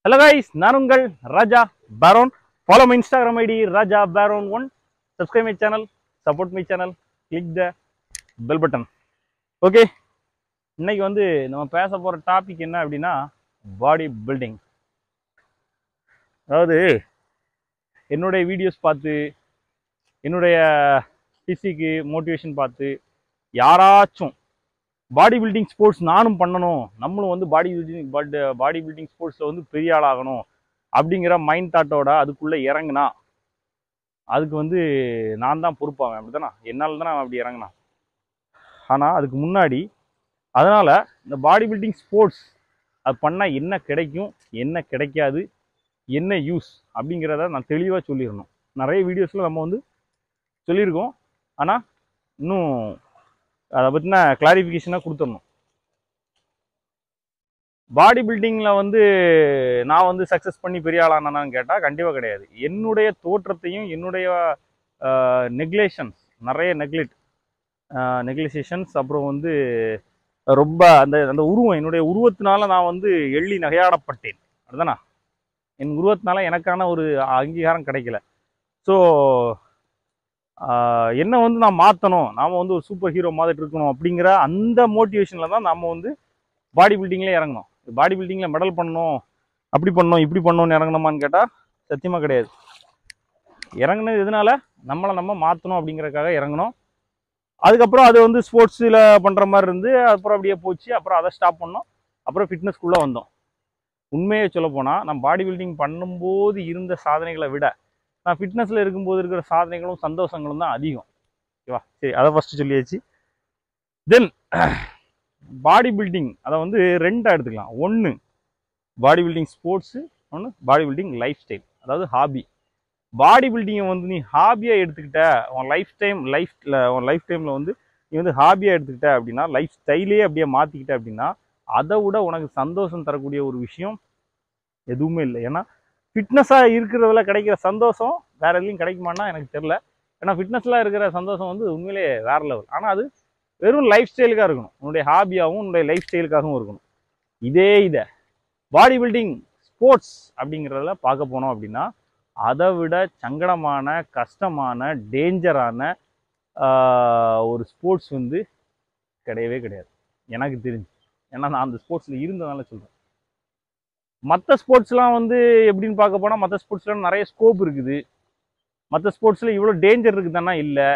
Hello guys நான் உங்கள் Raja Baron follow my Instagram ID Raja Baron one subscribe my channel support my channel click the bell button okay இன்னைக்கு வந்து நம்ம பேச போகிற டாபிக் என்ன அப்படின்னா பாடி பில்டிங் அதாவது என்னுடைய வீடியோஸ் பார்த்து என்னுடைய ஃபிசிக்கு மோட்டிவேஷன் பார்த்து யாராச்சும் பாடி பில்டிங் ஸ்போர்ட்ஸ் நானும் பண்ணணும் நம்மளும் வந்து bodybuilding but bodybuilding ஸ்போர்ட்ஸில் வந்து பெரிய ஆளாகணும் அப்படிங்கிற மைண்ட் தாட்டோட அதுக்குள்ளே இறங்குனா அதுக்கு வந்து நான் தான் பொறுப்பாவேன் அப்படிதானா என்னால் தான் நான் அப்படி இறங்கினான் ஆனால் அதுக்கு முன்னாடி அதனால் இந்த பாடி பில்டிங் ஸ்போர்ட்ஸ் அது பண்ணால் என்ன கிடைக்கும் என்ன கிடைக்காது என்ன யூஸ் அப்படிங்கிறத நான் தெளிவாக சொல்லிடணும் நிறைய வீடியோஸில் நம்ம வந்து சொல்லியிருக்கோம் ஆனால் இன்னும் அதை பற்றின கிளாரிஃபிகேஷனாக கொடுத்துடணும் பாடி பில்டிங்கில் வந்து நான் வந்து சக்ஸஸ் பண்ணி பெரிய ஆளானான்னு கேட்டால் கண்டிப்பாக கிடையாது என்னுடைய தோற்றத்தையும் என்னுடைய நெக்லேஷன்ஸ் நிறைய நெக்லெக்ட் நெக்லிசேஷன்ஸ் அப்புறம் வந்து ரொம்ப அந்த அந்த உருவம் என்னுடைய உருவத்தினால நான் வந்து எள்ளி நகையாடப்பட்டேன் அதுதானா என் உருவத்தினால எனக்கான ஒரு அங்கீகாரம் கிடைக்கல ஸோ என்ன வந்து நான் மாற்றணும் நாம் வந்து ஒரு சூப்பர் ஹீரோ மாதிரி இருக்கணும் அப்படிங்கிற அந்த மோட்டிவேஷனில் தான் நம்ம வந்து பாடி பில்டிங்லேயே இறங்கணும் பாடி பில்டிங்கில் மெடல் பண்ணணும் அப்படி பண்ணணும் இப்படி பண்ணணும்னு இறங்கணுமான்னு கேட்டால் சத்தியமாக கிடையாது இறங்குனது எதனால நம்மளை நம்ம மாற்றணும் அப்படிங்கிறதுக்காக இறங்கணும் அதுக்கப்புறம் அது வந்து ஸ்போர்ட்ஸில் பண்ணுற மாதிரி இருந்து அப்புறம் அப்படியே போச்சு அப்புறம் அதை ஸ்டாப் பண்ணோம் அப்புறம் ஃபிட்னஸ்க்குள்ளே வந்தோம் உண்மையை சொல்ல போனால் நான் பாடி பில்டிங் பண்ணும்போது இருந்த சாதனைகளை விட நான் ஃபிட்னஸில் இருக்கும்போது இருக்கிற சாதனைகளும் சந்தோஷங்களும் தான் அதிகம் ஓகேவா சரி அதை ஃபஸ்ட்டு சொல்லியாச்சு தென் பாடி பில்டிங் அதை வந்து ரெண்டாக எடுத்துக்கலாம் ஒன்று பாடி பில்டிங் ஸ்போர்ட்ஸு ஒன்று பாடி பில்டிங் லைஃப் ஸ்டைல் அதாவது ஹாபி பாடி பில்டிங்கை வந்து நீ ஹாபியாக எடுத்துக்கிட்ட உன் லைஃப் டைம் லைஃப்பில் உன் லைஃப் டைமில் வந்து நீ வந்து ஹாபியாக எடுத்துக்கிட்ட அப்படின்னா லைஃப் ஸ்டைலே அப்படியே மாற்றிக்கிட்ட அப்படின்னா அதை விட உனக்கு சந்தோஷம் தரக்கூடிய ஒரு விஷயம் எதுவுமே இல்லை ஏன்னா ஃபிட்னஸாக இருக்கிறதுல கிடைக்கிற சந்தோஷம் வேற எதுலையும் கிடைக்குமான்னா எனக்கு தெரில ஏன்னா ஃபிட்னஸில் இருக்கிற சந்தோஷம் வந்து உண்மையிலே வேற லெவல் ஆனால் அது வெறும் லைஃப் ஸ்டைலுக்காக இருக்கணும் உன்னுடைய ஹாபியாகவும் உன்னுடைய லைஃப் ஸ்டைலுக்காகவும் இருக்கணும் இதே இதை பாடி பில்டிங் ஸ்போர்ட்ஸ் அப்படிங்கிறதுல பார்க்க போனோம் அப்படின்னா அதை விட சங்கடமான கஷ்டமான டேஞ்சரான ஒரு ஸ்போர்ட்ஸ் வந்து கிடையவே கிடையாது எனக்கு தெரிஞ்சு ஏன்னா நான் அந்த ஸ்போர்ட்ஸில் இருந்ததுனால சொல்கிறேன் மற்ற ஸ்போர்ட்ஸ்லாம் வந்து எப்படின்னு பார்க்க போனால் மற்ற ஸ்போர்ட்ஸ்லாம் நிறைய ஸ்கோப் இருக்குது மற்ற ஸ்போர்ட்ஸில் இவ்வளோ டேஞ்சர் இருக்குதுன்னா இல்லை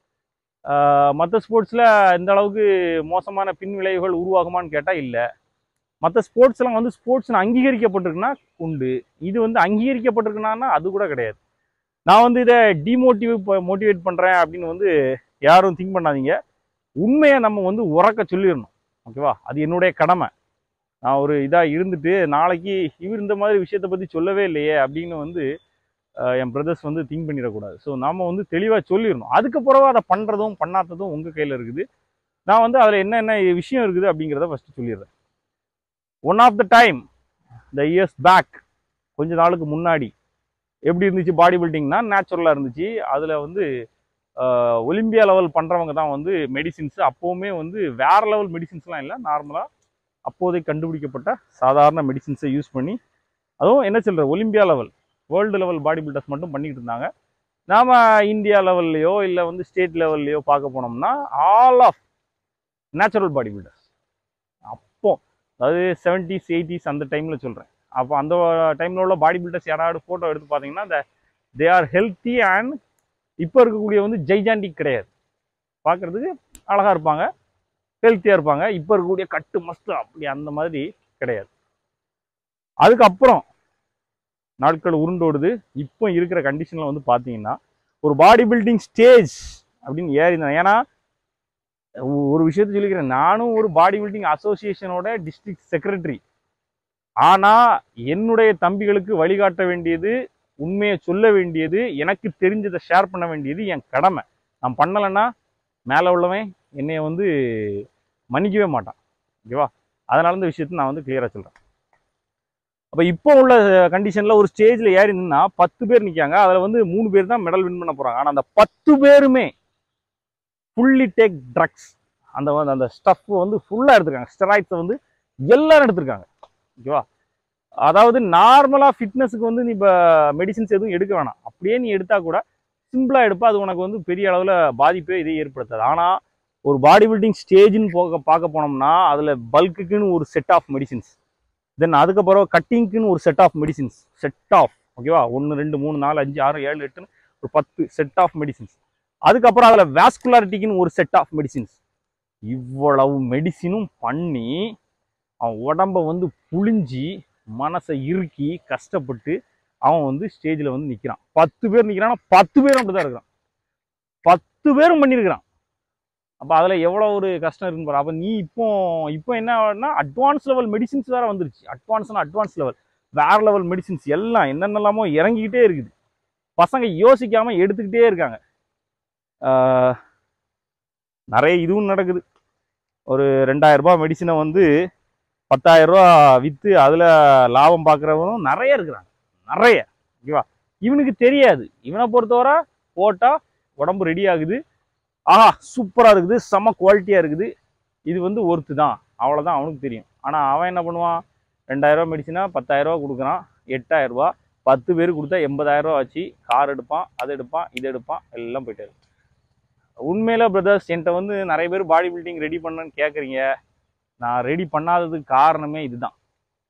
மற்ற ஸ்போர்ட்ஸில் இந்த அளவுக்கு மோசமான பின் விளைவுகள் உருவாகுமான்னு கேட்டால் இல்லை மற்ற ஸ்போர்ட்ஸ்லாம் வந்து ஸ்போர்ட்ஸ்னு அங்கீகரிக்கப்பட்டிருக்குன்னா உண்டு இது வந்து அங்கீகரிக்கப்பட்டிருக்குன்னா அது கூட கிடையாது நான் வந்து இதை டிமோட்டிவேட் மோட்டிவேட் பண்ணுறேன் அப்படின்னு வந்து யாரும் திங்க் பண்ணாதீங்க உண்மையை நம்ம வந்து உறக்க சொல்லிடணும் ஓகேவா அது என்னுடைய கடமை நான் ஒரு இதாக இருந்துட்டு நாளைக்கு இவர் இந்த மாதிரி விஷயத்தை பற்றி சொல்லவே இல்லையே அப்படின்னு வந்து என் பிரதர்ஸ் வந்து திங்க் பண்ணிடக்கூடாது ஸோ நாம் வந்து தெளிவாக சொல்லிடணும் அதுக்கப்புறம் அதை பண்ணுறதும் பண்ணாததும் உங்கள் கையில் இருக்குது நான் வந்து அதில் என்ன என்ன விஷயம் இருக்குது அப்படிங்கிறத ஃபஸ்ட்டு சொல்லிடுறேன் one of the time the years back கொஞ்ச நாளுக்கு முன்னாடி எப்படி இருந்துச்சு பாடி பில்டிங்னா நேச்சுரலாக இருந்துச்சு அதில் வந்து ஒலிம்பியா லெவல் பண்ணுறவங்க தான் வந்து மெடிசின்ஸ் அப்போவுமே வந்து வேற லெவல் மெடிசின்ஸ்லாம் இல்லை நார்மலாக அப்போதே கண்டுபிடிக்கப்பட்ட சாதாரண மெடிசின்ஸை யூஸ் பண்ணி அதுவும் என்ன சொல்கிற Olympia level world level bodybuilders மட்டும் பண்ணிக்கிட்டு இருந்தாங்க நாம் இந்தியா லெவல்லையோ இல்லை வந்து ஸ்டேட் லெவல்லையோ பார்க்க போனோம்னா all of natural bodybuilders அப்போ அதாவது செவன்டிஸ் எயிட்டிஸ் அந்த டைமில் சொல்கிறேன் அப்போ அந்த டைமில் உள்ள பாடி பில்டர்ஸ் யாராவது ஃபோட்டோ எடுத்து பார்த்தீங்கன்னா இந்த தே ஆர் ஹெல்த்தி அண்ட் இப்போ இருக்கக்கூடிய வந்து ஜெய்ஜாண்டிக் கிடையாது பார்க்குறதுக்கு அழகாக இருப்பாங்க ஹெல்த்தியாக இருப்பாங்க இப்போ இருக்கக்கூடிய கட்டு மஸ்து அப்படி அந்த மாதிரி கிடையாது அதுக்கப்புறம் நாட்கள் உருண்டோடுது இப்போ இருக்கிற கண்டிஷனில் வந்து பார்த்தீங்கன்னா ஒரு பாடி பில்டிங் ஸ்டேஜ் அப்படின்னு ஏறி ஏன்னா ஒரு விஷயத்த சொல்லிக்கிறேன் நானும் ஒரு பாடி பில்டிங் அசோசியேஷனோட டிஸ்ட்ரிக்ட் செக்ரட்டரி ஆனால் என்னுடைய தம்பிகளுக்கு வழிகாட்ட வேண்டியது உண்மையை சொல்ல வேண்டியது எனக்கு தெரிஞ்சதை ஷேர் பண்ண வேண்டியது என் கடமை நான் பண்ணலைன்னா மேலே உள்ளவன் என்னைய வந்து மன்னிக்கவே மாட்டான் ஓகேவா அதனால இந்த விஷயத்தை நான் வந்து கிளியராக சொல்கிறேன் அப்போ இப்போ உள்ள கண்டிஷனில் ஒரு ஸ்டேஜில் ஏறி நின்னா பத்து பேர் நிற்காங்க அதில் வந்து மூணு பேர் தான் மெடல் வின் பண்ண போகிறாங்க ஆனால் அந்த பத்து பேருமே ஃபுல்லி டேக் ட்ரக்ஸ் அந்த வந்து அந்த ஸ்டஃப் வந்து ஃபுல்லாக எடுத்திருக்காங்க ஸ்டெராய்ட்ஸை வந்து எல்லாரும் எடுத்திருக்காங்க ஓகேவா அதாவது நார்மலாக ஃபிட்னஸுக்கு வந்து நீ இப்போ மெடிசின்ஸ் எதுவும் எடுக்க வேணாம் அப்படியே நீ எடுத்தா கூட சிம்பிளாக எடுப்பா அது உனக்கு வந்து பெரிய அளவில் பாதிப்பே இதை ஏற்படுத்தாது ஆனால் ஒரு பாடி பில்டிங் ஸ்டேஜ்னு போக பார்க்க போனோம்னா அதில் பல்க்குக்குன்னு ஒரு செட் ஆஃப் மெடிசின்ஸ் தென் அதுக்கப்புறம் கட்டிங்க்குன்னு ஒரு set of medicines set of ஓகேவா ஒன்று ரெண்டு மூணு நாலு அஞ்சு ஆறு ஏழு எட்டுன்னு ஒரு பத்து செட் ஆஃப் மெடிசின்ஸ் அதுக்கப்புறம் அதில் வேஸ்குலாரிட்டிக்குன்னு ஒரு செட் ஆஃப் மெடிசின்ஸ் இவ்வளவு மெடிசினும் பண்ணி அவன் உடம்ப வந்து புழிஞ்சி மனசை இறுக்கி கஷ்டப்பட்டு அவன் வந்து ஸ்டேஜில் வந்து நிற்கிறான் பத்து பேர் நிற்கிறான்னா பத்து பேரும் அப்படி தான் இருக்கிறான் பத்து பேரும் பண்ணியிருக்கிறான் அப்போ அதில் எவ்வளோ ஒரு கஷ்டம் இருக்குன்னு பாரு அப்போ நீ இப்போ இப்போ என்ன ஆகுதுன்னா அட்வான்ஸ் லெவல் மெடிசின்ஸ் வேறு வந்துருச்சு அட்வான்ஸ்னா அட்வான்ஸ் லெவல் வேற லெவல் மெடிசின்ஸ் எல்லாம் என்னென்னலாமோ இறங்கிக்கிட்டே இருக்குது பசங்க யோசிக்காமல் எடுத்துக்கிட்டே இருக்காங்க ஆஹ் நிறைய இதுவும் நடக்குது ஒரு ரெண்டாயிரம் ரூபாய் மெடிசினை வந்து பத்தாயிரம் ரூபா விற்று அதில் லாபம் பார்க்குறவனும் நிறைய இருக்கிறாங்க நிறைய ஓகேவா இவனுக்கு தெரியாது இவனை பொறுத்தவரை போட்டால் உடம்பு ரெடி ஆகுது ஆஹா சூப்பராக இருக்குது செம்ம குவாலிட்டியாக இருக்குது இது வந்து ஒர்த்து தான் அவ்வளோதான் அவனுக்கு தெரியும் ஆனால் அவன் என்ன பண்ணுவான் ரெண்டாயிரரூவா மெடிசினா பத்தாயிரரூவா கொடுக்குறான் எட்டாயிரரூபா பத்து பேர் கொடுத்தா எண்பதாயிரரூவா ஆச்சு கார் எடுப்பான் அது எடுப்பான் இது எடுப்பான் எல்லாம் போயிட்டு இருக்கு. உண்மையில பிரதர்ஸ் என்கிட்ட வந்து நிறைய பேர் பாடி பில்டிங் ரெடி பண்ணேன்னு கேட்குறீங்க நான் ரெடி பண்ணாததுக்கு காரணமே இதுதான்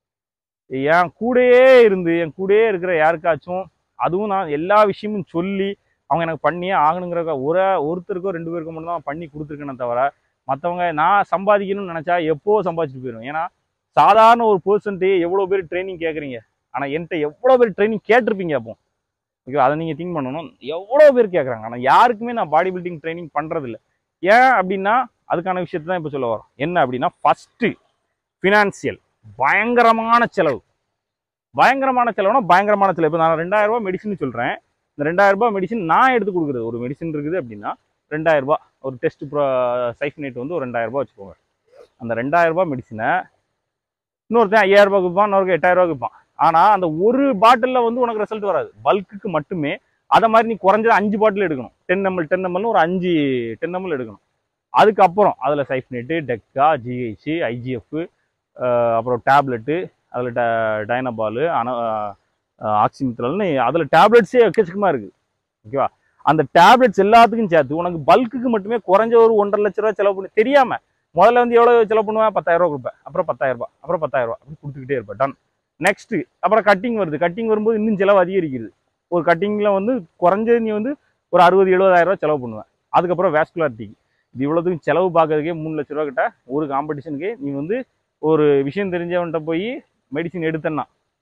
என் கூடயே இருந்து என் கூடயே இருக்கிற யாருக்காச்சும் அதுவும் நான் எல்லா விஷயமும் சொல்லி அவங்க எனக்கு பண்ணியே ஆகணுங்கிற ஒரு ஒருத்தருக்கோ ரெண்டு பேருக்கோ மட்டும் தான் பண்ணி கொடுத்துருக்கேனே தவிர மற்றவங்க நான் சம்பாதிக்கணும்னு நினச்சா எப்போ சம்பாதிச்சுட்டு போயிடும் ஏன்னா சாதாரண ஒரு பர்சன்ட்டே எவ்வளோ பேர் ட்ரைனிங் கேட்குறீங்க ஆனால் என்கிட்ட எவ்வளோ பேர் ட்ரைனிங் கேட்டிருப்பீங்க அப்போ ஓகே அதை நீங்கள் திங்க் பண்ணணும் எவ்வளோ பேர் கேட்குறாங்க ஆனால் யாருக்குமே நான் பாடி பில்டிங் ட்ரைனிங் பண்ணுறதில்ல ஏன் அப்படின்னா அதுக்கான விஷயத்தை தான் இப்போ சொல்ல வரோம் என்ன அப்படின்னா ஃபஸ்ட்டு ஃபினான்சியல் பயங்கரமான செலவு பயங்கரமான செலவுனா பயங்கரமான செலவு இப்போ நான் ரெண்டாயிரம் ரூபாய் மெடிசின் சொல்கிறேன் இந்த ரெண்டாயிரம் ரூபாய் மெடிசின் நான் எடுத்து கொடுக்குறது ஒரு மெடிசின் இருக்குது அப்படின்னா ரெண்டாயிரம் ரூபாய் ஒரு டெஸ்ட் ப்ரோ சைஃப்னேட் வந்து ஒரு ரெண்டாயிரம் ரூபாய் வச்சுக்கோங்க அந்த ரெண்டாயிரம் ரூபாய் மெடிசினை இன்னொருத்தன் ஐயாயிரம் ரூபாய்க்கு விற்பான் இன்னொரு எட்டாயிரம் ரூபாய்க்கு விற்பான் ஆனால் அந்த ஒரு பாட்டிலில் வந்து உனக்கு ரிசல்ட் வராது பல்க்குக்கு மட்டுமே அதை மாதிரி நீ குறைஞ்சது அஞ்சு பாட்டில் எடுக்கணும் டென் எம்எல் டென் எம்எல்னு ஒரு அஞ்சு டென் எம்எல் எடுக்கணும் அதுக்கப்புறம் அதில் சைஃப்னெட்டு டெக்கா ஜிஹெச் ஐஜிஎஃப் அப்புறம் டேப்லெட்டு அதில் ட டைனபாலு அன ஆக்சிமித்ரல்னு அதில் டேப்லெட்ஸே எக்கச்சக்கமாக இருக்குது ஓகேவா அந்த டேப்லெட்ஸ் எல்லாத்துக்கும் சேர்த்து உனக்கு பல்க்குக்கு மட்டுமே குறைஞ்ச ஒரு ஒன்றரை லட்ச ரூபா செலவு பண்ணி தெரியாமல் முதல்ல வந்து எவ்வளோ செலவு பண்ணுவேன் பத்தாயிரம் ரூபா கொடுப்பேன் அப்புறம் பத்தாயிரம் ரூபாய் அப்புறம் பத்தாயிரம் ரூபாய் அப்படி கொடுத்துக்கிட்டே இருப்பேன் டன் நெக்ஸ்ட்டு அப்புறம் கட்டிங் வருது கட்டிங் வரும்போது இன்னும் செலவு அதிகரிக்குது ஒரு கட்டிங்கில் வந்து குறைஞ்சது நீ வந்து ஒரு அறுபது எழுபதாயிரம் ரூபாய் செலவு பண்ணுவேன் அதுக்கப்புறம் வேஸ்குலாரிட்டிக்கு இது இவ்வளோத்துக்கும் செலவு பார்க்கறதுக்கே மூணு லட்ச ரூபா கிட்ட ஒரு காம்படிஷனுக்கு நீ வந்து ஒரு விஷயம் தெரிஞ்சவன்கிட்ட போய் மெடிசின் எடுத்தேன்னா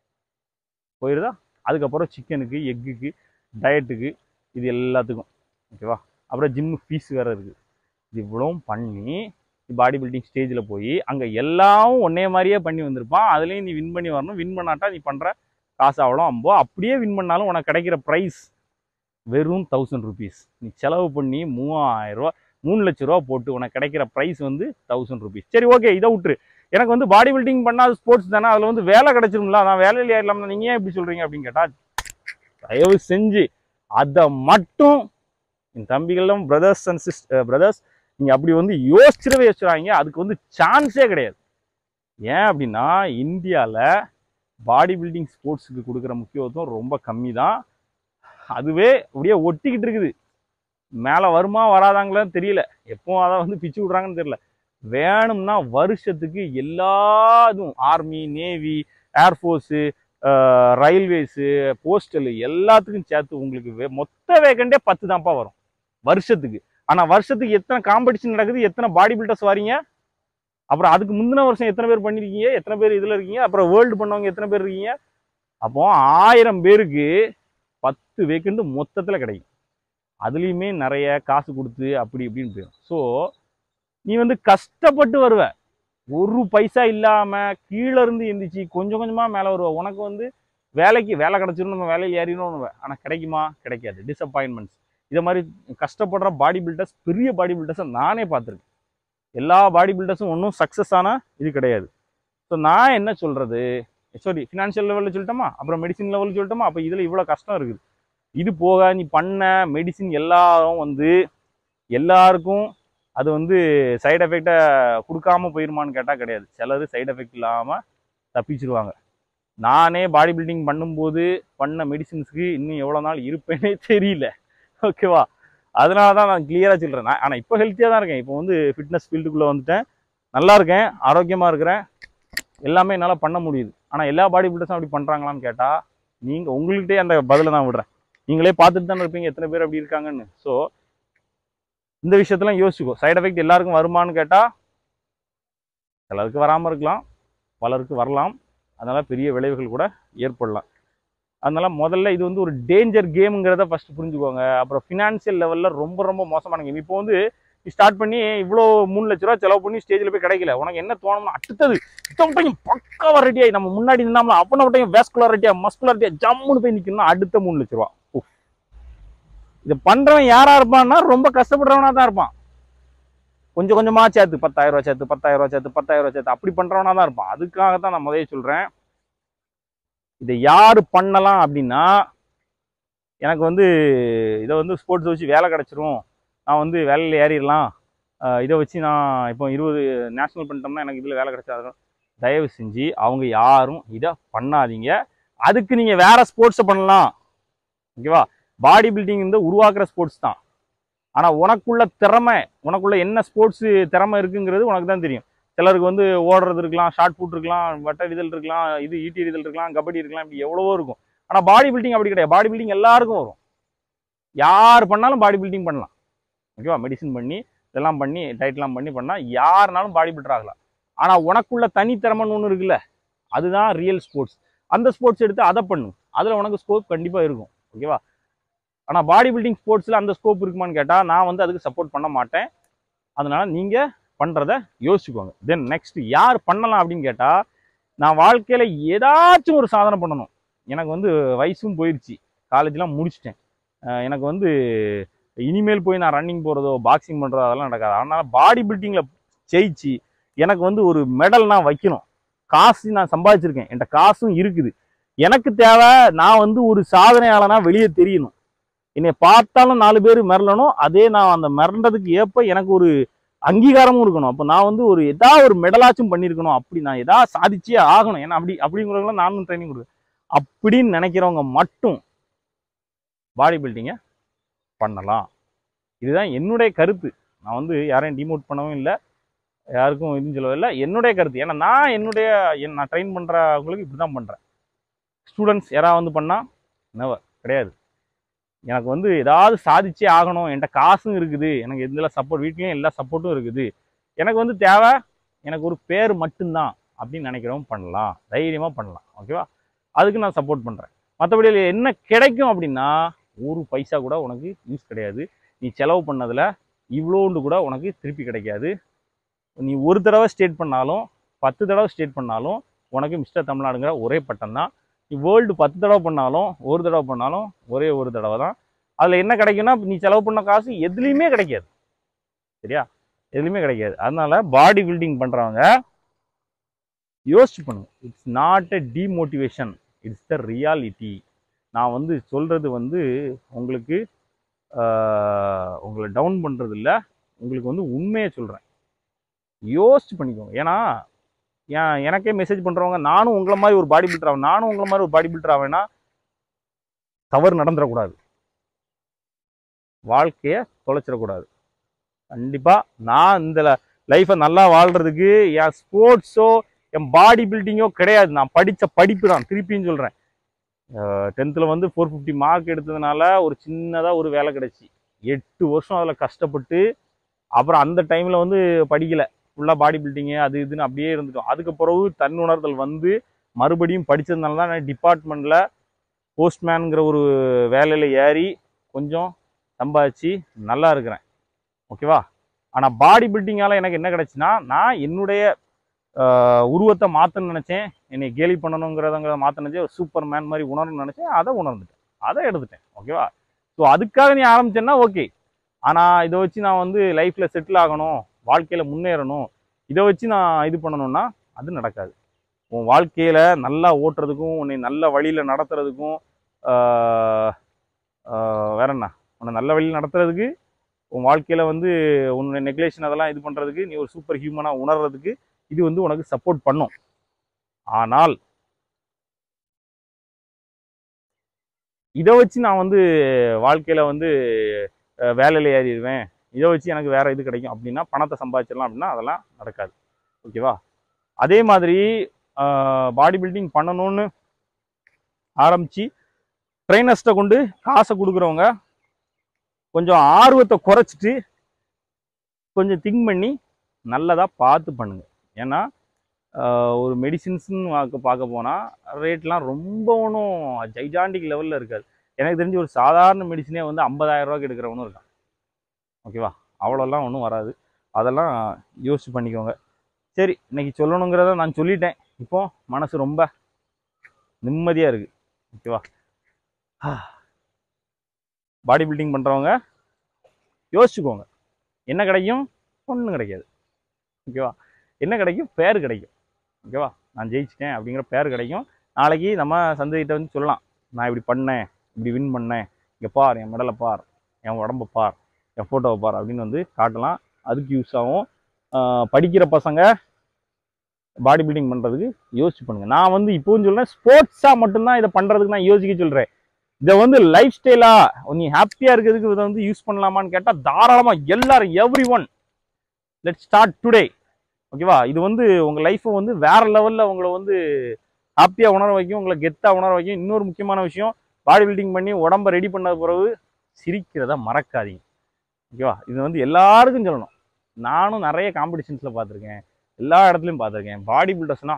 போயிருதா அதுக்கப்புறம் சிக்கனுக்கு எக்குக்கு டயட்டுக்கு இது எல்லாத்துக்கும் ஓகேவா அப்புறம் ஜிம்மு ஃபீஸ் வேறு இருக்குது இது இவ்வளவும் பண்ணி பாடி பில்டிங் ஸ்டேஜில் போய் அங்கே எல்லாம் ஒன்னே மாதிரியே பண்ணி வந்திருப்பான் அதுலேயும் நீ வின் பண்ணி வரணும் வின் பண்ணாட்டா நீ பண்ணுற காசு அவ்வளோ அம்போ அப்படியே வின் பண்ணாலும் உனக்கு கிடைக்கிற ப்ரைஸ் வெறும் தௌசண்ட் ருபீஸ் நீ செலவு பண்ணி மூவாயிரம் ரூபா மூணு லட்ச ரூபா போட்டு உனக்கு கிடைக்கிற ப்ரைஸ் வந்து தௌசண்ட் ருபீஸ் சரி ஓகே இதை விட்டுரு எனக்கு வந்து பாடி பில்டிங் பண்ணாத ஸ்போர்ட்ஸ் தானே அதில் வந்து வேலை கிடைச்சிரும்ல நான் வேலையில் ஏறலாம்னா நீங்கள் ஏன் இப்படி சொல்கிறீங்க அப்படின்னு கேட்டால் தயவு செஞ்சு அதை மட்டும் என் தம்பிகளும் பிரதர்ஸ் அண்ட் சிஸ் பிரதர்ஸ் நீங்கள் அப்படி வந்து யோசிச்சிடவே யோசிச்சுறாங்க அதுக்கு வந்து சான்ஸே கிடையாது ஏன் அப்படின்னா இந்தியாவில் பாடி பில்டிங் ஸ்போர்ட்ஸுக்கு கொடுக்குற முக்கியத்துவம் ரொம்ப கம்மி தான் அதுவே அப்படியே ஒட்டிக்கிட்டு இருக்குது மேலே வருமா வராதாங்களான்னு தெரியல எப்போ அதை வந்து பிச்சு விட்றாங்கன்னு தெரியல வேணும்னா வருஷத்துக்கு எல்லா இதுவும் army navy air force railways postal எல்லாத்துக்கும் சேர்த்து உங்களுக்கு வே- மொத்த வேகண்டே பத்து தான்ப்பா வரும் வருஷத்துக்கு ஆனால் வருஷத்துக்கு எத்தனை காம்படிஷன் நடக்குது எத்தனை பாடி பில்டர்ஸ் வாரீங்க அப்புறம் அதுக்கு முந்தின வருஷம் எத்தனை பேர் பண்ணியிருக்கீங்க எத்தனை பேர் இதில் இருக்கீங்க அப்புறம் வேர்ல்டு பண்ணவங்க எத்தனை பேர் இருக்கீங்க அப்போ ஆயிரம் பேருக்கு பத்து வேக்கண்ட் மொத்தத்தில் கிடைக்கும் அதுலேயுமே நிறைய காசு கொடுத்து அப்படி இப்படின்னு போயிடும் ஸோ நீ வந்து கஷ்டப்பட்டு வருவ ஒரு பைசா இல்லாமல் கீழே இருந்து எந்திரிச்சு கொஞ்சம் கொஞ்சமாக மேலே வருவ உனக்கு வந்து வேலைக்கு வேலை கிடச்சிரும் நம்ம வேலையில் ஏறினோன்னு ஆனால் கிடைக்குமா கிடைக்காது டிசப்பாயின்மெண்ட்ஸ் இதை மாதிரி கஷ்டப்படுற பாடி பில்டர்ஸ் பெரிய பாடி பில்டர்ஸை நானே பார்த்துருக்கேன் எல்லா பாடி பில்டர்ஸும் ஒன்றும் சக்ஸஸ் ஆனால் இது கிடையாது ஸோ நான் என்ன சொல்கிறது சாரி ஃபினான்ஷியல் லெவலில் சொல்லிட்டோமா அப்புறம் மெடிசின் லெவலில் சொல்லிட்டோமா அப்போ இதில் இவ்வளோ கஷ்டம் இருக்குது இது போக நீ பண்ண மெடிசின் எல்லாரும் வந்து எல்லாருக்கும் அது வந்து சைடு எஃபெக்டை கொடுக்காம போயிருமான்னு கேட்டால் கிடையாது சிலர் சைடு எஃபெக்ட் இல்லாமல் தப்பிச்சிருவாங்க நானே பாடி பில்டிங் பண்ணும்போது பண்ண மெடிசின்ஸ்க்கு இன்னும் எவ்வளோ நாள் இருப்பேனே தெரியல ஓகேவா அதனால தான் நான் கிளியராக சொல்கிறேன் நான் ஆனால் இப்போ ஹெல்த்தியாக தான் இருக்கேன் இப்போ வந்து ஃபிட்னஸ் ஃபீல்டுக்குள்ளே வந்துட்டேன் நல்லா இருக்கேன் ஆரோக்கியமாக இருக்கிறேன் எல்லாமே என்னால் பண்ண முடியுது ஆனால் எல்லா பாடி பில்டர்ஸும் அப்படி பண்ணுறாங்களான்னு கேட்டால் நீங்கள் உங்கள்கிட்டயே அந்த பதிலை நான் விடுறேன் நீங்களே பார்த்துட்டு தானே இருப்பீங்க எத்தனை பேர் அப்படி இருக்காங்கன்னு ஸோ இந்த விஷயத்தெல்லாம் யோசிச்சுக்கோ சைடு எஃபெக்ட் எல்லாருக்கும் வருமான்னு கேட்டால் சிலருக்கு வராமல் இருக்கலாம் பலருக்கு வரலாம் அதனால பெரிய விளைவுகள் கூட ஏற்படலாம் அதனால முதல்ல இது வந்து ஒரு டேஞ்சர் கேமுங்கிறத ஃபர்ஸ்ட் புரிஞ்சுக்கோங்க அப்புறம் ஃபினான்ஷியல் லெவலில் ரொம்ப ரொம்ப மோசமான கேம் இப்போ வந்து ஸ்டார்ட் பண்ணி இவ்வளோ மூணு லட்ச ரூபா செலவு பண்ணி ஸ்டேஜில் போய் கிடைக்கல உனக்கு என்ன தோணும்னா அடுத்தது இத்தவட்டையும் பக்காவா ரெடியாகி நம்ம முன்னாடி நின்னாமல் அப்பனவட்டையும் வேஸ்குலாரிட்டியா மஸ்குலாரிட்டியா ஜம்முன்னு போய் நிற்கணும்னா அடுத்த மூணு லட்ச ரூபா உஃப். இதை பண்றவன் யாரா இருப்பான்னா ரொம்ப கஷ்டப்படுறவனா தான் இருப்பான் கொஞ்சம் கொஞ்சமா சேர்த்து பத்தாயிரம் ரூபா சேர்த்து பத்தாயிரம் ரூபா சேர்த்து பத்தாயிரம் ரூபா சேர்த்து அப்படி பண்றவனா தான் இருப்பான் அதுக்காக தான் நான் முதல்ல சொல்றேன் இதை யாரு பண்ணலாம் அப்படின்னா எனக்கு வந்து இதை வந்து ஸ்போர்ட்ஸ் வச்சு வேலை கிடைச்சிரும் நான் வந்து வேலையில் ஏறிடலாம் ஆஹ் இதை வச்சு நான் இப்போ இருபது நேஷனல் பண்ணிட்டோம்னா எனக்கு இதில் வேலை கிடைச்சாதான் தயவு செஞ்சு அவங்க யாரும் இதை பண்ணாதீங்க அதுக்கு நீங்கள் வேற ஸ்போர்ட்ஸை பண்ணலாம் ஓகேவா பாடி பில்டிங் வந்து உருவாக்குற ஸ்போர்ட்ஸ் தான் ஆனால் உனக்குள்ள திறமை உனக்குள்ள என்ன ஸ்போர்ட்ஸ் திறமை இருக்குங்கிறது உனக்கு தான் தெரியும் சிலருக்கு வந்து ஓடுறது இருக்கலாம் ஷார்ட் புட் இருக்கலாம் வட்ட எறிதல் இருக்கலாம் இது ஈட்டி எறிதல் இருக்கலாம் கபடி இருக்கலாம் இப்படி எவ்வளவோ இருக்கும் ஆனால் பாடி பில்டிங் அப்படி கிடையாது பாடி பில்டிங் எல்லாருக்கும் வரும் யார் பண்ணாலும் பாடி பில்டிங் பண்ணலாம் ஓகேவா மெடிசின் பண்ணி இதெல்லாம் பண்ணி டயட்லாம் பண்ணி பண்ணால் யாருனாலும் பாடி பில்டர் ஆகலாம் ஆனால் உனக்குள்ள தனித்திறமைன்னு ஒன்று இருக்குல்ல அதுதான் ரியல் ஸ்போர்ட்ஸ் அந்த ஸ்போர்ட்ஸ் எடுத்து அதை பண்ணு அதில் உனக்கு ஸ்கோப் கண்டிப்பாக இருக்கும் ஓகேவா ஆனால் பாடி பில்டிங் ஸ்போர்ட்ஸில் அந்த ஸ்கோப் இருக்குமான்னு கேட்டால் நான் வந்து அதுக்கு சப்போர்ட் பண்ண மாட்டேன் அதனால நீங்கள் பண்ணுறத யோசிச்சுக்கோங்க தென் நெக்ஸ்ட் யார் பண்ணலாம் அப்படின்னு கேட்டால் நான் வாழ்க்கையில் ஏதாச்சும் ஒரு சாதனை பண்ணணும் எனக்கு வந்து வயசும் போயிடுச்சு காலேஜ்லாம் முடிச்சிட்டேன் அஹ் எனக்கு வந்து இனிமேல் போய் நான் ரன்னிங் போகிறதோ பாக்ஸிங் பண்ணுறதோ அதெல்லாம் நடக்காது அதனால் பாடி பில்டிங்கில் ஜெயிச்சு எனக்கு வந்து ஒரு மெடல் நான் வைக்கணும் காசு நான் சம்பாதிச்சிருக்கேன் என்கிட்ட காசும் இருக்குது எனக்கு தேவை நான் வந்து ஒரு சாதனையாளனா வெளியே தெரியணும் என்னை பார்த்தாலும் நாலு பேர் மிரளணும் அதே நான் அந்த மிரண்டதுக்கு ஏற்ப எனக்கு ஒரு அங்கீகாரமும் இருக்கணும் அப்போ நான் வந்து ஒரு ஏதாவது ஒரு மெடலாச்சும் பண்ணியிருக்கணும் அப்படி நான் ஏதாவது சாதிச்சே ஆகணும் ஏன்னா அப்படி அப்படிங்கிறவங்களாம் நானும் ட்ரைனிங் கொடுக்குறேன் அப்படின்னு நினைக்கிறவங்க மட்டும் பாடி பில்டிங்கை பண்ணலாம் இதுதான் என்னுடைய கருத்து நான் வந்து யாரையும் டிமோட் பண்ணவும் இல்லை யாருக்கும் இதுவும் சொல்லவில்லை என்னுடைய கருத்து ஏன்னா நான் என்னுடைய என் நான் ட்ரெயின் பண்ணுறவங்களுக்கு இப்படி தான் பண்ணுறேன் ஸ்டூடெண்ட்ஸ் யாராவது வந்து பண்ணால் நெவர் கிடையாது எனக்கு வந்து ஏதாவது சாதிச்சே ஆகணும் என்கிட்ட காசும் இருக்குது எனக்கு எந்த சப்போர்ட் வீட்லேயும் எல்லா சப்போர்ட்டும் இருக்குது எனக்கு வந்து தேவை எனக்கு ஒரு பேர் மட்டும்தான் அப்படின்னு நினைக்கிறவங்க பண்ணலாம் தைரியமாக பண்ணலாம் ஓகேவா அதுக்கு நான் சப்போர்ட் பண்ணுறேன் மற்றபடி இதுல என்ன கிடைக்கும் அப்படின்னா ஒரு பைசா கூட உனக்கு யூஸ் கிடையாது நீ செலவு பண்ணதில் இவ்வளோண்டு கூட உனக்கு திருப்பி கிடைக்காது நீ ஒரு தடவை ஸ்டேட் பண்ணாலும் பத்து தடவை ஸ்டேட் பண்ணாலும் உனக்கு மிஸ்டர் தமிழ்நாடுங்கிற ஒரே பட்டம் தான் நீ வேர்ல்டு பத்து தடவை பண்ணாலும் ஒரு தடவை பண்ணாலும் ஒரே ஒரு தடவை தான் அதில் என்ன கிடைக்கும்னா நீ செலவு பண்ண காசு எதுலேயுமே கிடைக்காது சரியா எதுலையுமே கிடைக்காது அதனால பாடி பில்டிங் பண்ணுறவங்க யோசிச்சு பண்ணுங்க it's not a demotivation it's the reality நான் வந்து சொல்கிறது வந்து உங்களுக்கு ஆஹ், உங்களை டவுன் பண்ணுறது இல்லை உங்களுக்கு வந்து உண்மையை சொல்கிறேன் யோசிச்சு பண்ணிக்கோங்க ஏன்னா ஏன் எனக்கே மெசேஜ் பண்ணுறவங்க நானும் உங்களை மாதிரி ஒரு பாடி பில்டர் ஆவேன் நானும் உங்களை மாதிரி ஒரு பாடி பில்டர் ஆவேன்னா தவறு நடந்துடக்கூடாது வாழ்க்கையை தொலைச்சிடக்கூடாது கண்டிப்பாக நான் இந்த லைஃப்பை நல்லா வாழ்கிறதுக்கு என் ஸ்போர்ட்ஸோ என் பாடி பில்டிங்கோ கிடையாது நான் படித்த படிப்பு தான் திருப்பியும் சொல்கிறேன் டென்த்தில் வந்து ஃபோர் ஃபிஃப்டி மார்க் எடுத்ததுனால ஒரு சின்னதாக ஒரு வேலை கிடைச்சி எட்டு வருஷம் அதில் கஷ்டப்பட்டு அப்புறம் அந்த டைமில் வந்து படிக்கலை ஃபுல்லாக பாடி பில்டிங்கு அது இதுன்னு அப்படியே இருந்துட்டோம் அதுக்கு பிறகு தன்னுணர்தல் வந்து மறுபடியும் படித்ததுனால தான் நான் டிபார்ட்மெண்ட்டில் போஸ்ட்மேனுங்கிற ஒரு வேலையில் ஏறி கொஞ்சம் சம்பாதிச்சு நல்லா இருக்கிறேன் ஓகேவா ஆனால் பாடி பில்டிங்கால் எனக்கு என்ன கிடைச்சுன்னா நான் என்னுடைய ஆஹ், உருவத்தை மாற்றணும்னு நினச்சேன் என்னை கேலி பண்ணணுங்கிறதங்கிறத மாற்ற நினச்சேன் சூப்பர் மேன் மாதிரி உணரணும்னு நினச்சேன் அதை உணர்ந்துட்டேன் அதை எடுத்துட்டேன் ஓகேவா ஸோ அதுக்காக நீ ஆரம்பிச்சேன்னா ஓகே ஆனால் இதை வச்சு நான் வந்து லைஃப்பில் செட்டில் ஆகணும் வாழ்க்கையில் முன்னேறணும் இதை வச்சு நான் இது பண்ணணும்னா அது நடக்காது உன் வாழ்க்கையில் நல்லா ஓட்டுறதுக்கும் உன்னை நல்ல வழியில் நடத்துறதுக்கும் ஆஹ், ஆஹ், வேற என்ன உன்னை நல்ல வழியில் நடத்துறதுக்கு உன் வாழ்க்கையில் வந்து உன்னுடைய நெக்லேஷன் அதெல்லாம் இது பண்ணுறதுக்கு நீ ஒரு சூப்பர் ஹியூமனாக உணர்றதுக்கு இது வந்து உனக்கு சப்போர்ட் பண்ணும் ஆனால் இதை வச்சு நான் வந்து வாழ்க்கையில் வந்து அஹ், வேலையில ஏறிடுவேன் இதை வச்சு எனக்கு வேற இது கிடைக்கும் அப்படின்னா பணத்தை சம்பாதிச்சிடலாம் அப்படின்னா அதெல்லாம் நடக்காது ஓகேவா அதே மாதிரி பாடி பில்டிங் பண்ணணும்னு ஆரம்பித்து ட்ரைனர்ஸ்ட்டை கொண்டு காசை கொடுக்குறவங்க கொஞ்சம் ஆர்வத்தை குறைச்சிட்டு கொஞ்சம் திங்க் பண்ணி நல்லதாக பார்த்து பண்ணுங்க ஏன்னா ஆஹ், ஒரு மெடிசின்ஸ்னு பார்க்க பார்க்க போனால் ரேட்லாம் ரொம்ப ஒன்றும் ஜைஜாண்டிக் லெவலில் இருக்காது எனக்கு தெரிஞ்சு ஒரு சாதாரண மெடிசனே வந்து 50000 ரூபாய்க்கு எடுக்கிறவனும் இருக்கான் ஓகேவா அவ்வளோலாம் ஒன்றும் வராது அதெல்லாம் யோசிச்சு பண்ணிக்கோங்க சரி இன்னைக்கு சொல்லணுங்கிறத நான் சொல்லிட்டேன் இப்போ மனசு ரொம்ப நிம்மதியாக இருக்குது ஓகேவா பாடி பில்டிங் பண்ணுறவங்க யோசிச்சுக்கோங்க என்ன கிடைக்கும் ஒன்றும் கிடைக்காது ஓகேவா என்ன கிடைக்கும் பேர் கிடைக்கும் ஓகேவா நான் ஜெயிச்சிட்டேன் அப்படிங்கிற பேர் கிடைக்கும் நாளைக்கு நம்ம சந்ததிகிட்ட வந்து சொல்லலாம் நான் இப்படி பண்ணேன் இப்படி வின் பண்ணேன் இங்கே பார் என் மெடலை பார் என் உடம்ப பார் என் ஃபோட்டோவை பார் அப்படின்னு வந்து காட்டலாம் அதுக்கு யூஸ் ஆகும் ஆஹ் படிக்கிற பசங்க பாடி பில்டிங் பண்ணுறதுக்கு யோசிச்சு பண்ணுங்க நான் வந்து இப்போவும் சொல்றேன் ஸ்போர்ட்ஸாக மட்டும்தான் இதை பண்ணுறதுக்கு நான் யோசிக்க சொல்கிறேன் இதை வந்து லைஃப் ஸ்டைலா நீ ஹாப்பியாக இருக்கிறதுக்கு இதை வந்து யூஸ் பண்ணலாமான்னு கேட்டால் தாராளமாக எல்லாரும் everyone let start today ஓகேவா இது வந்து உங்கள் லைஃப்பை வந்து வேற லெவலில் உங்களை வந்து ஹாப்பியாக உணர வைக்கும் உங்களை கெத்தாக உணர வைக்கும் இன்னொரு முக்கியமான விஷயம் பாடி பில்டிங் பண்ணி உடம்ப ரெடி பண்ண பிறகு சிரிக்கிறத மறக்காதீங்க ஓகேவா இது வந்து எல்லாருக்கும் சொல்லணும் நானும் நிறைய காம்படிஷன்ஸில் பார்த்துருக்கேன் எல்லா இடத்துலையும் பார்த்துருக்கேன் பாடி பில்டர்ஸ்னா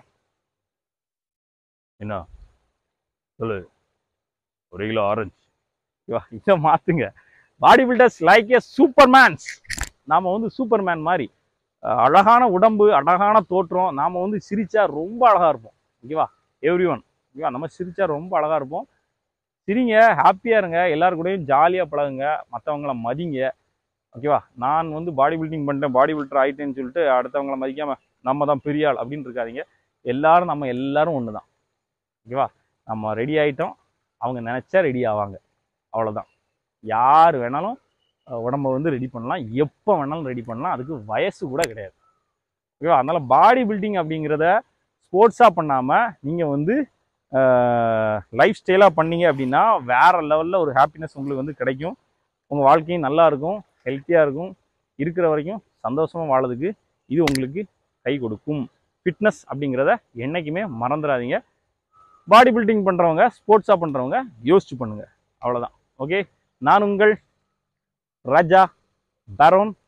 என்ன சொல்லு ஒரு கிலோ ஆரஞ்சு ஓகேவா இதை மாற்றுங்க bodybuilders like a super mans நாம் வந்து சூப்பர் மேன் மாதிரி அஹ் அழகான உடம்பு அழகான தோற்றம் நாம் வந்து சிரிச்சா ரொம்ப அழகாக இருப்போம் ஓகேவா எவ்ரி ஒன் ஓகேவா நம்ம சிரிச்சா ரொம்ப அழகாக இருப்போம் சிரிங்க ஹாப்பியாக இருங்க எல்லாரு கூடயும் ஜாலியாக பழகுங்க மற்றவங்கள மதிங்க ஓகேவா நான் வந்து பாடி பில்டிங் பண்ணிட்டேன் பாடி பில்டர் ஆயிட்டேன்னு சொல்லிட்டு அடுத்தவங்கள மதிக்காம நம்ம தான் பெரிய ஆள் அப்படின்னு இருக்காதீங்க எல்லாரும் நம்ம எல்லாரும் ஒன்று தான் ஓகேவா நம்ம ரெடி ஆயிட்டோம் அவங்க நினச்சா ரெடி ஆவாங்க அவ்வளோதான் யார் வேணாலும் அஹ், உடம்ப வந்து ரெடி பண்ணலாம் எப்போ வேணாலும் ரெடி பண்ணலாம் அதுக்கு வயசு கூட கிடையாது ஓகேவா அதனால பாடி பில்டிங் அப்படிங்கிறத ஸ்போர்ட்ஸாக பண்ணாமல் நீங்கள் வந்து லைஃப் ஸ்டைலாக பண்ணீங்க அப்படின்னா வேற லெவலில் ஒரு ஹாப்பினஸ் உங்களுக்கு வந்து கிடைக்கும் உங்கள் வாழ்க்கையும் நல்லா இருக்கும் ஹெல்த்தியாக இருக்கும் இருக்கிற வரைக்கும் சந்தோஷமாக வாழறதுக்கு இது உங்களுக்கு கை கொடுக்கும் ஃபிட்னஸ் அப்படிங்கிறத என்றைக்குமே மறந்துடாதீங்க பாடி பில்டிங் பண்ணுறவங்க ஸ்போர்ட்ஸாக பண்ணுறவங்க யோசிச்சு பண்ணுங்க அவ்வளோதான் ஓகே நான் உங்கள் ராஜா பரோன்